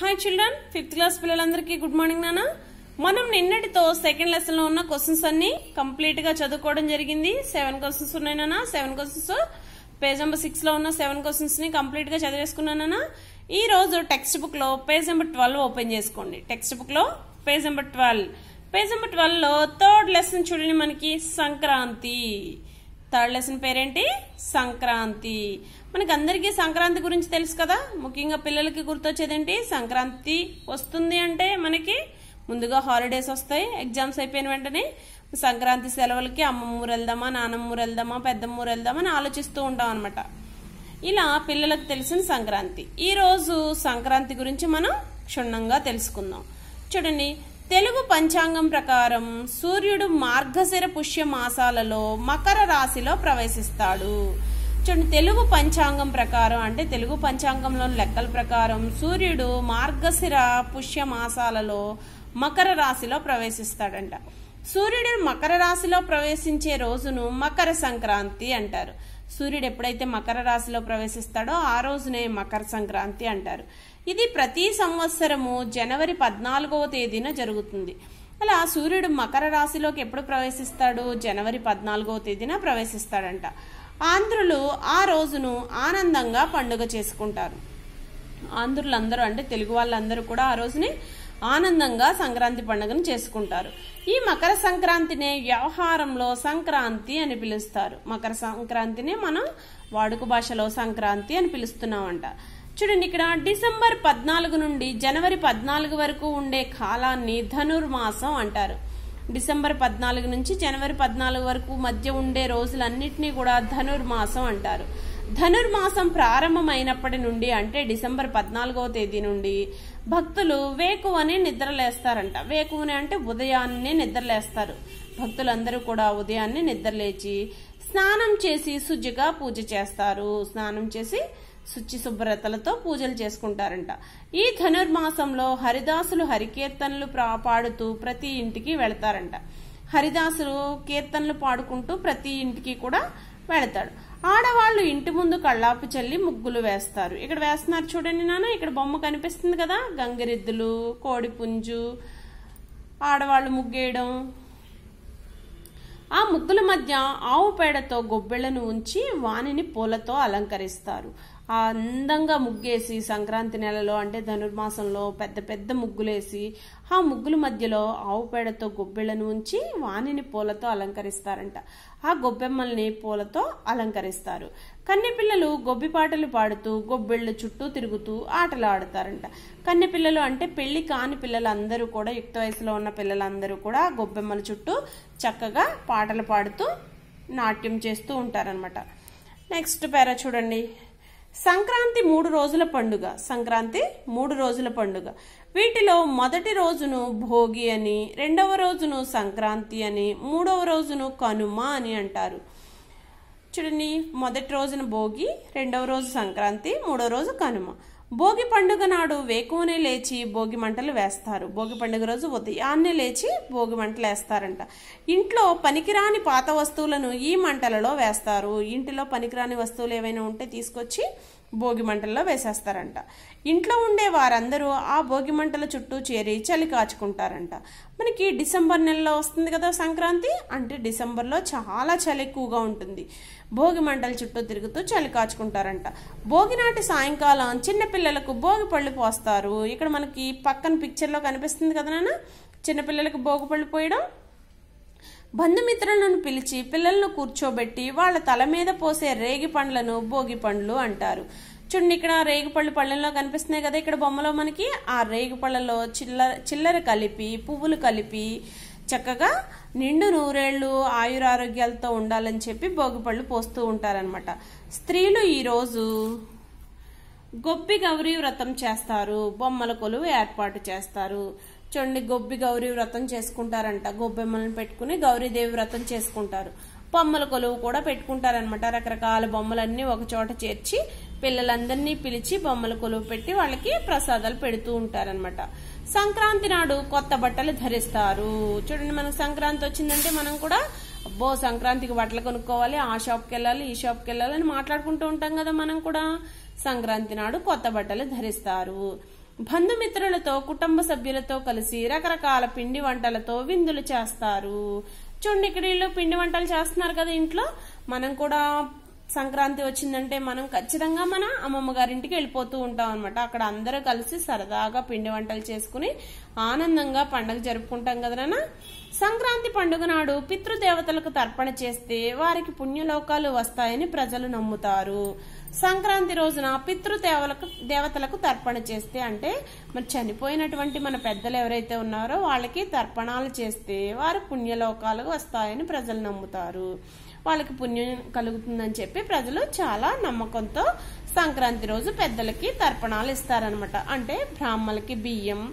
hi children fifth class పిల్లలందరికీ good morning నాన్న మనం నిన్నటితో సెకండ్ లెసన్ లో ఉన్న క్వశ్చన్స్ అన్ని కంప్లీట్ గా చదువుకోవడం జరిగింది సెవెన్ క్వశ్చన్స్ ఉన్నాయి నాన్న seven questions page number six లో ఉన్న సెవెన్ క్వశ్చన్స్ ని కంప్లీట్ గా చదివేసుకున్నానా ఈ రోజు టెక్స్ట్ బుక్ లో పేజ్ నెంబర్ ట్వెల్వ్ ఓపెన్ చేసుకోండి టెక్స్ట్ బుక్ లో page number twelve page number twelve లో థర్డ్ లెసన్ చూడండి మనకి సంక్రాంతి థర్డ్ లెసన్ పేరేంటి సంక్రాంతి మనకి అందరికీ సంక్రాంతి గురించి తెలుసు కదా ముఖ్యంగా పిల్లలకి గుర్తొచ్చేదేంటి సంక్రాంతి వస్తుంది అంటే మనకి ముందుగా హాలిడేస్ వస్తాయి ఎగ్జామ్స్ అయిపోయిన వెంటనే సంక్రాంతి సెలవులకి అమ్మమ్మ ఊరు వెళ్దామా నానమ్మ ఊరు వెళ్దామా పెద్దమ్మ ఊరు వెళ్దామా అని ఆలోచిస్తూ ఉంటాం అనమాట ఇలా పిల్లలకు తెలిసిన సంక్రాంతి ఈ రోజు సంక్రాంతి గురించి మనం క్షుణ్ణంగా తెలుసుకుందాం చూడండి తెలుగు పంచాంగం ప్రకారం సూర్యుడు మార్గశిర పుష్య మాసాలలో మకర రాశిలో ప్రవేశిస్తాడు చూడండి తెలుగు పంచాంగం ప్రకారం అంటే తెలుగు పంచాంగంలోని లెక్కల ప్రకారం సూర్యుడు మార్గశిర పుష్య మాసాలలో మకర రాశిలో ప్రవేశిస్తాడంట సూర్యుడు మకర రాశిలో ప్రవేశించే రోజును మకర సంక్రాంతి అంటారు సూర్యుడు ఎప్పుడైతే మకర రాశిలో ప్రవేశిస్తాడో ఆ రోజునే మకర సంక్రాంతి అంటారు ఇది ప్రతి సంవత్సరము జనవరి పద్నాలుగవ తేదీన జరుగుతుంది అలా సూర్యుడు మకర రాశిలోకి ఎప్పుడు ప్రవేశిస్తాడు జనవరి పద్నాలుగవ తేదీన ప్రవేశిస్తాడంట ఆంధ్రులు ఆ రోజును ఆనందంగా పండుగ చేసుకుంటారు ఆంధ్రులందరూ అంటే తెలుగు వాళ్ళందరూ కూడా ఆ రోజుని ఆనందంగా సంక్రాంతి పండుగను చేసుకుంటారు ఈ మకర సంక్రాంతినే వ్యవహారంలో సంక్రాంతి అని పిలుస్తారు మకర సంక్రాంతిని మనం వాడుక భాషలో సంక్రాంతి అని పిలుస్తున్నామంట చూడండి ఇక్కడ డిసెంబర్ పద్నాలుగు నుండి జనవరి పద్నాలుగు వరకు ఉండే కాలాన్ని ధనుర్మాసం అంటారు డిసెంబర్ పద్నాలుగు నుంచి జనవరి పద్నాలుగు వరకు మధ్య ఉండే రోజులన్నింటినీ కూడా ధనుర్మాసం అంటారు ధనుర్మాసం ప్రారంభమైనప్పటి నుండి అంటే డిసెంబర్ పద్నాలుగవ తేదీ నుండి భక్తులు వేకువని నిద్రలేస్తారంట వేకువని అంటే ఉదయాన్నే నిద్రలేస్తారు భక్తులందరూ కూడా ఉదయాన్నే నిద్రలేచి స్నానం చేసి శుచిగా పూజ చేస్తారు స్నానం చేసి శుచి శుభ్రతలతో పూజలు చేసుకుంటారంట ఈ ధనుర్మాసంలో హరిదాసులు హరికీర్తనలు పాడుతూ ప్రతి ఇంటికి వెళతారంట హరిదాసులు కీర్తనలు పాడుకుంటూ ప్రతి ఇంటికి కూడా వెళతాడు ఆడవాళ్ళు ఇంటి ముందు కళ్ళాపు చల్లి ముగ్గులు వేస్తారు ఇక్కడ వేస్తున్నారు చూడండి నాన్న ఇక్కడ బొమ్మ కనిపిస్తుంది కదా గంగిరెద్దులు కోడి పుంజు ఆడవాళ్ళు ముగ్గేయడం ఆ ముగ్గుల మధ్య ఆవు పేడతో గొబ్బెళ్లను ఉంచి వానిని పూలతో అలంకరిస్తారు ఆ అందంగా ముగ్గేసి సంక్రాంతి నెలలో అంటే ధనుర్మాసంలో పెద్ద పెద్ద ముగ్గులేసి ఆ ముగ్గుల మధ్యలో ఆవు పేడతో గొబ్బెళ్లను ఉంచి వానిని పూలతో అలంకరిస్తారంట ఆ గొబ్బెమ్మల్ని పూలతో అలంకరిస్తారు కన్నె పిల్లలు గొబ్బి పాటలు పాడుతూ గొబ్బెళ్ళు చుట్టూ తిరుగుతూ ఆటలు ఆడతారంట కన్నె పిల్లలు అంటే పెళ్లి కాని పిల్లలందరూ కూడా యుక్త వయసులో ఉన్న పిల్లలందరూ కూడా గొబ్బెమ్మల చుట్టూ చక్కగా పాటలు పాడుతూ నాట్యం చేస్తూ ఉంటారనమాట నెక్స్ట్ పేర చూడండి సంక్రాంతి మూడు రోజుల పండుగ సంక్రాంతి మూడు రోజుల పండుగ వీటిలో మొదటి రోజును భోగి అని రెండవ రోజును సంక్రాంతి అని మూడవ రోజును కనుమ అని అంటారు చూడండి మొదటి రోజున భోగి రెండవ రోజు సంక్రాంతి మూడవ రోజు కనుమ భోగి పండుగ నాడు వేకువనే లేచి భోగి మంటలు వేస్తారు భోగి పండుగ రోజు ఉదయాన్నే లేచి భోగి మంటలు వేస్తారంట ఇంట్లో పనికిరాని పాత వస్తువులను ఈ మంటలలో వేస్తారు ఇంటిలో పనికిరాని వస్తువులు ఏవైనా ఉంటే తీసుకొచ్చి భోగి మంటల్లో వేసేస్తారంట ఇంట్లో ఉండే వారందరూ ఆ భోగి మంటల చుట్టూ చేరి చలి కాచుకుంటారంట మనకి డిసెంబర్ నెలలో వస్తుంది కదా సంక్రాంతి అంటే డిసెంబర్లో చాలా చలి ఎక్కువగా ఉంటుంది భోగి మంటల చుట్టూ తిరుగుతూ చలి కాచుకుంటారంట భోగి నాటి సాయంకాలం చిన్నపిల్లలకు భోగి పళ్ళు పోస్తారు ఇక్కడ మనకి పక్కన పిక్చర్లో కనిపిస్తుంది కదా నాన్న చిన్నపిల్లలకు భోగి పళ్ళు పోయడం బంధుమిత్రులను పిలిచి పిల్లలను కూర్చోబెట్టి వాళ్ళ తల మీద పోసే రేగి పండ్లను భోగి పండ్లు అంటారు చూడండి ఇక్కడ రేగి పళ్ళు పళ్ళల్లో కనిపిస్తున్నాయి కదా ఇక్కడ బొమ్మలో మనకి ఆ రేగి పళ్ళలో చిల్లర చిల్లర కలిపి పువ్వులు కలిపి చక్కగా నిండు నూరేళ్లు ఆయురారోగ్యాలతో ఉండాలని చెప్పి భోగిపళ్ళు పోస్తూ ఉంటారనమాట స్త్రీలు ఈరోజు గొప్పి గౌరీ వ్రతం చేస్తారు బొమ్మల కొలువు ఏర్పాటు చేస్తారు చూడండి గొబ్బి గౌరీ వ్రతం చేసుకుంటారంట గొబ్బెమ్మలను పెట్టుకుని గౌరీదేవి వ్రతం చేసుకుంటారు బొమ్మల కొలువు కూడా పెట్టుకుంటారనమాట రకరకాల బొమ్మలన్నీ ఒక చోట చేర్చి పిల్లలందరినీ పిలిచి బొమ్మల కొలువు పెట్టి వాళ్ళకి ప్రసాదాలు పెడుతూ ఉంటారనమాట సంక్రాంతి నాడు కొత్త బట్టలు ధరిస్తారు చూడండి మనకు సంక్రాంతి వచ్చిందంటే మనం కూడా అబ్బో సంక్రాంతికి బట్టలు కొనుక్కోవాలి ఆ షాప్కి వెళ్ళాలి ఈ షాప్కి వెళ్ళాలి అని మాట్లాడుకుంటూ ఉంటాం కదా మనం కూడా సంక్రాంతి నాడు కొత్త బట్టలు ధరిస్తారు బంధుమిత్రులతో కుటుంబ సభ్యులతో కలిసి రకరకాల పిండి వంటలతో విందులు చేస్తారు చూడండి ఇక్కడ వీళ్ళు పిండి వంటలు చేస్తున్నారు కదా ఇంట్లో మనం కూడా సంక్రాంతి వచ్చిందంటే మనం ఖచ్చితంగా మన అమ్మమ్మ గారింటికి వెళ్ళిపోతూ ఉంటాం అనమాట అక్కడ అందరూ కలిసి సరదాగా పిండి వంటలు చేసుకుని ఆనందంగా పండగ జరుపుకుంటాం కదనా సంక్రాంతి పండుగ నాడు పితృదేవతలకు తర్పణ చేస్తే వారికి పుణ్యలోకాలు వస్తాయని ప్రజలు నమ్ముతారు సంక్రాంతి రోజున పితృదేవలకు దేవతలకు తర్పణ చేస్తే అంటే మరి చనిపోయినటువంటి మన పెద్దలు ఎవరైతే ఉన్నారో వాళ్ళకి తర్పణాలు చేస్తే వారు పుణ్యలోకాలకు వస్తాయని ప్రజలు నమ్ముతారు వాళ్ళకి పుణ్యం కలుగుతుందని చెప్పి ప్రజలు చాలా నమ్మకంతో సంక్రాంతి రోజు పెద్దలకి తర్పణాలు ఇస్తారనమాట అంటే బ్రాహ్మలకి బియ్యం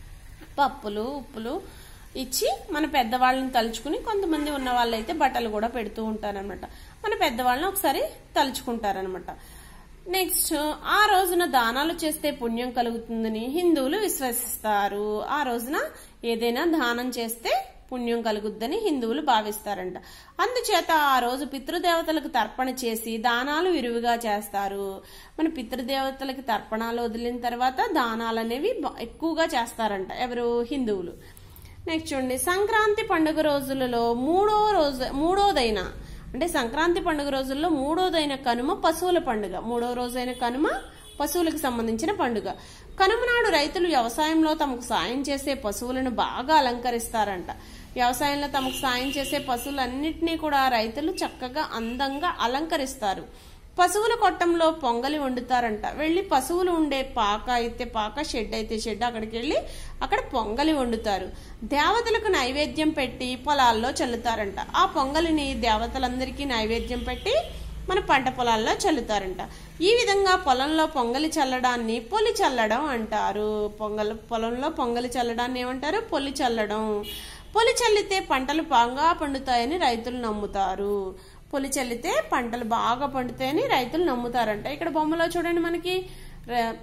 పప్పులు ఉప్పులు ఇచ్చి మన పెద్దవాళ్ళని తలుచుకుని కొంతమంది ఉన్న వాళ్ళైతే బట్టలు కూడా పెడుతూ ఉంటారనమాట మన పెద్దవాళ్ళని ఒకసారి తలుచుకుంటారనమాట నెక్స్ట్ ఆ రోజున దానాలు చేస్తే పుణ్యం కలుగుతుందని హిందువులు విశ్వసిస్తారు ఆ రోజున ఏదైనా దానం చేస్తే పుణ్యం కలుగుద్దని హిందువులు భావిస్తారంట అందుచేత ఆ రోజు పితృదేవతలకు తర్పణ చేసి దానాలు విరివిగా చేస్తారు మన పితృదేవతలకి తర్పణాలు వదిలిన తర్వాత దానాలు అనేవి బ- ఎక్కువగా చేస్తారంట ఎవరు హిందువులు నెక్స్ట్ చూడండి సంక్రాంతి పండుగ రోజులలో మూడో రోజు మూడోదైన అంటే సంక్రాంతి పండుగ రోజుల్లో మూడోదైన కనుమ పశువుల పండుగ మూడో రోజైన కనుమ పశువులకు సంబంధించిన పండుగ కనుమ నాడు రైతులు వ్యవసాయంలో తమకు సాయం చేసే పశువులను బాగా అలంకరిస్తారంట వ్యవసాయంలో తమకు సాయం చేసే పశువులన్నింటినీ కూడా రైతులు చక్కగా అందంగా అలంకరిస్తారు పశువుల కొట్టంలో పొంగలి వండుతారంట వెళ్ళి పశువులు ఉండే పాక అయితే పాక షెడ్ అయితే షెడ్ అక్కడికి వెళ్ళి అక్కడ పొంగలి వండుతారు దేవతలకు నైవేద్యం పెట్టి పొలాల్లో చల్లుతారంట ఆ పొంగలిని దేవతలందరికీ నైవేద్యం పెట్టి మన పంట పొలాల్లో చల్లుతారంట ఈ విధంగా పొలంలో పొంగలి చల్లడాన్ని పొలి చల్లడం అంటారు పొంగల్ పొలంలో పొంగలి చల్లడాన్ని ఏమంటారు పొలి చల్లడం పొలి చల్లితే పంటలు బాగా పండుతాయని రైతులు నమ్ముతారు పొలి చల్లితే పంటలు బాగా పండుతాయని రైతులు నమ్ముతారంట ఇక్కడ బొమ్మలో చూడండి మనకి ర-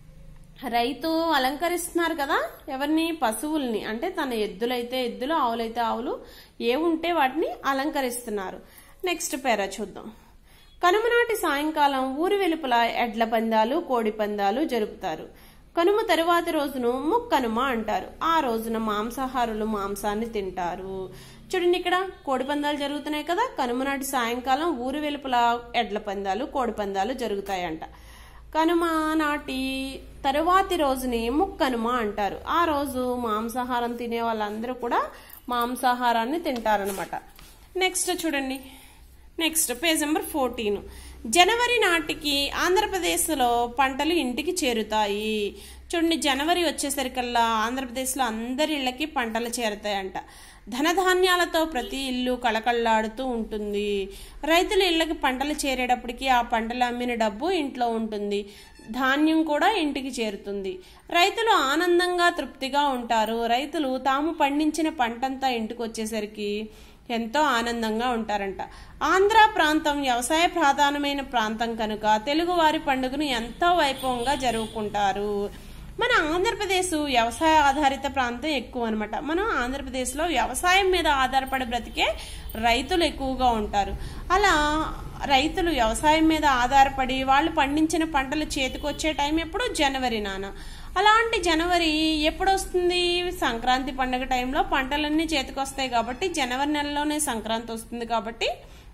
రైతు అలంకరిస్తున్నారు కదా ఎవరిని పశువుల్ని అంటే తన ఎద్దులైతే ఎద్దులు ఆవులైతే ఆవులు ఏ ఉంటే వాటిని అలంకరిస్తున్నారు నెక్స్ట్ పేర చూద్దాం కనుమ నాటి సాయంకాలం ఊరి వెలుపల ఎడ్ల పందాలు కోడి పందాలు జరుపుతారు కనుమ తరువాతి రోజును ముక్కనుమ అంటారు ఆ రోజున మాంసాహారులు మాంసాన్ని తింటారు చూడండి ఇక్కడ కోడి పందాలు జరుగుతున్నాయి కదా కనుమ నాటి సాయంకాలం ఊరి వెలుపల ఎడ్ల పందాలు కోడి పందాలు జరుగుతాయంట కనుమ నాటి తరువాతి రోజుని ముక్కనుమ అంటారు ఆ రోజు మాంసాహారం తినే వాళ్ళందరూ కూడా మాంసాహారాన్ని తింటారనమాట నెక్స్ట్ చూడండి నెక్స్ట్ పేజ్ నెంబర్ ఫోర్టీన్ జనవరి నాటికి ఆంధ్రప్రదేశ్లో పంటలు ఇంటికి చేరుతాయి చూడండి జనవరి వచ్చేసరికల్లా ఆంధ్రప్రదేశ్లో అందరి ఇళ్ళకి పంటలు చేరుతాయంట ధనధాన్యాలతో ప్రతి ఇల్లు కళకళలాడుతూ ఉంటుంది రైతుల ఇళ్ళకి పంటలు చేరేటప్పటికి ఆ పంటలు అమ్మిన డబ్బు ఇంట్లో ఉంటుంది ధాన్యం కూడా ఇంటికి చేరుతుంది రైతులు ఆనందంగా తృప్తిగా ఉంటారు రైతులు తాము పండించిన పంటంతా ఇంటికి వచ్చేసరికి ఎంతో ఆనందంగా ఉంటారంట ఆంధ్ర ప్రాంతం వ్యవసాయ ప్రధానమైన ప్రాంతం కనుక తెలుగువారి పండుగను ఎంతో వైభవంగా జరుపుకుంటారు మన ఆంధ్రప్రదేశ్ వ్యవసాయ ఆధారిత ప్రాంతం ఎక్కువ అనమాట మనం ఆంధ్రప్రదేశ్లో వ్యవసాయం మీద ఆధారపడి బ్రతికే రైతులు ఎక్కువగా ఉంటారు అలా రైతులు వ్యవసాయం మీద ఆధారపడి వాళ్ళు పండించిన పంటలు చేతికొచ్చే టైం ఎప్పుడు జనవరి నాన్న అలాంటి జనవరి ఎప్పుడు వస్తుంది సంక్రాంతి పండుగ టైంలో పంటలన్నీ చేతికొస్తాయి కాబట్టి జనవరి నెలలోనే సంక్రాంతి వస్తుంది కాబట్టి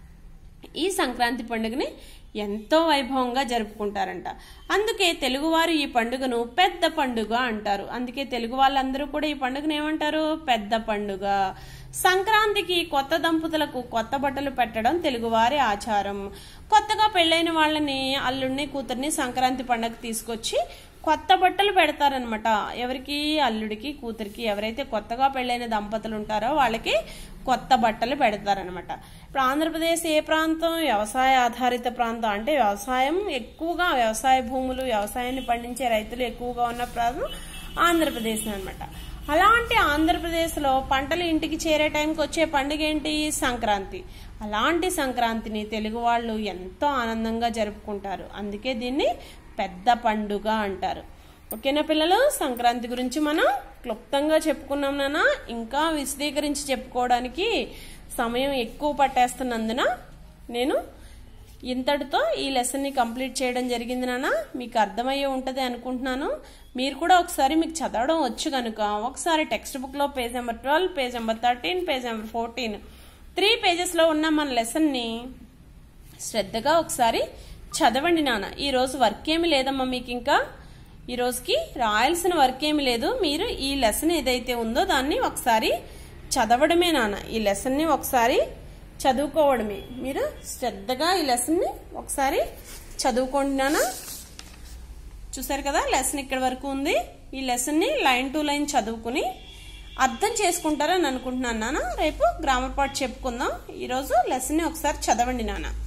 ఈ సంక్రాంతి పండుగని ఎంతో వైభవంగా జరుపుకుంటారంట అందుకే తెలుగువారు ఈ పండుగను పెద్ద పండుగ అంటారు అందుకే తెలుగు వాళ్ళందరూ కూడా ఈ పండుగను ఏమంటారు పెద్ద పండుగ సంక్రాంతికి కొత్త దంపతులకు కొత్త బట్టలు పెట్టడం తెలుగువారి ఆచారం కొత్తగా పెళ్ళైన వాళ్ళని అల్లుడిని కూతుర్ని సంక్రాంతి పండుగ తీసుకొచ్చి కొత్త బట్టలు పెడతారనమాట ఎవరికి అల్లుడికి కూతురికి ఎవరైతే కొత్తగా పెళ్ళైన దంపతులు ఉంటారో వాళ్ళకి కొత్త బట్టలు పెడతారనమాట ఇప్పుడు ఆంధ్రప్రదేశ్ ఏ ప్రాంతం వ్యవసాయ ఆధారిత ప్రాంతం అంటే వ్యవసాయం ఎక్కువగా వ్యవసాయ భూములు వ్యవసాయాన్ని పండించే రైతులు ఎక్కువగా ఉన్న ప్రాంతం ఆంధ్రప్రదేశ్ అనమాట అలాంటి ఆంధ్రప్రదేశ్లో పంటలు ఇంటికి చేరే టైంకి వచ్చే పండుగ ఏంటి సంక్రాంతి అలాంటి సంక్రాంతిని తెలుగు వాళ్ళు ఎంతో ఆనందంగా జరుపుకుంటారు అందుకే దీన్ని పెద్ద పండుగ అంటారు ఓకేనా పిల్లలు సంక్రాంతి గురించి మనం క్లుప్తంగా చెప్పుకున్నాం నాన్న ఇంకా విశదీకరించి చెప్పుకోవడానికి సమయం ఎక్కువ పట్టేస్తున్నందున నేను ఇంతటితో ఈ లెసన్ని కంప్లీట్ చేయడం జరిగింది నాన్న మీకు అర్థమయ్యే ఉంటుంది అనుకుంటున్నాను మీరు కూడా ఒకసారి మీకు చదవడం వచ్చు కనుక ఒకసారి టెక్స్ట్ బుక్లో page number twelve page number thirteen page number fourteen three పేజెస్లో ఉన్న మన లెసన్ని శ్రద్ధగా ఒకసారి చదవండి నాన్న ఈ రోజు వర్క్ ఏమి లేదమ్మా మీకు ఇంకా ఈ రోజుకి రాయాల్సిన వర్క్ ఏమి లేదు మీరు ఈ లెసన్ ఏదైతే ఉందో దాన్ని ఒకసారి చదవడమే నాన్న ఈ లెసన్ని ఒకసారి చదువుకోవడమే మీరు శ్రద్ధగా ఈ లెసన్ని ఒకసారి చదువుకోండి నాన్న చూసారు కదా లెసన్ ఇక్కడ వరకు ఉంది ఈ లెసన్ని లైన్ టు లైన్ చదువుకుని అర్థం చేసుకుంటారని అనుకుంటున్నాను నాన్న రేపు గ్రామర్ పార్ట్ చెప్పుకుందాం ఈరోజు లెసన్ని ఒకసారి చదవండి నాన్న